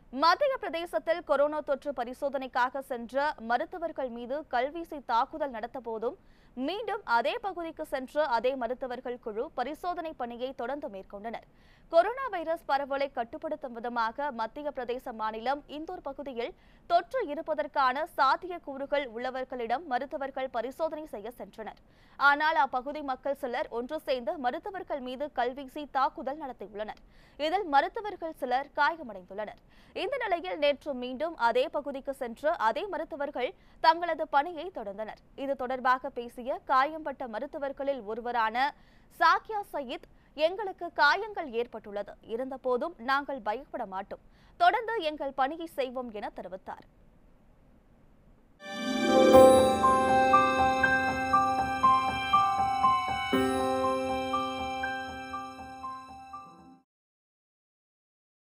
மத்திய பிரதேசத்தில் கொரோனா தொற்று பரிசோதனைக்காக சென்ற மருத்துவர்கள் மீது கல்வீசி தாக்குதல் நடத்த போதும் மீண்டும் அதே பகுதிக்கு சென்ற அதே மருத்துவர்கள் குழு பரிசோதனை பணியை தொடர்ந்து மேற்கொண்டனர் கொரோனா வைரஸ் பரவலை கட்டுப்படுத்தும் விதமாக மத்திய பிரதேச மாநிலம் இந்தூர் பகுதியில் தொற்று இருப்பதற்கான சாத்தியக்கூறுகள் உள்ளவர்களிடம் மருத்துவர்கள் பரிசோதனை செய்ய சென்றனர் ஆனால் அப்பகுதி மக்கள் சிலர் ஒன்று சேர்ந்து மருத்துவர்கள் மீது கல்வீசி தாக்குதல் நடத்தியுள்ளனர் இதில் மருத்துவர்கள் சிலர் காயமடைந்துள்ளனர் இந்த நிலையில் நேற்று மீண்டும் அதே பகுதிக்கு சென்று அதே மருத்துவர்கள் தங்களது பணியை தொடர்ந்தனர் இது தொடர்பாக பேசிய காயம்பட்ட மருத்துவர்களில் ஒருவரான சாக்கியா சயீத் எங்களுக்கு காயங்கள் ஏற்பட்டுள்ளது இருந்தபோதும் நாங்கள் பயப்பட மாட்டோம் தொடர்ந்து எங்கள் பணியை செய்வோம் என தெரிவித்தார்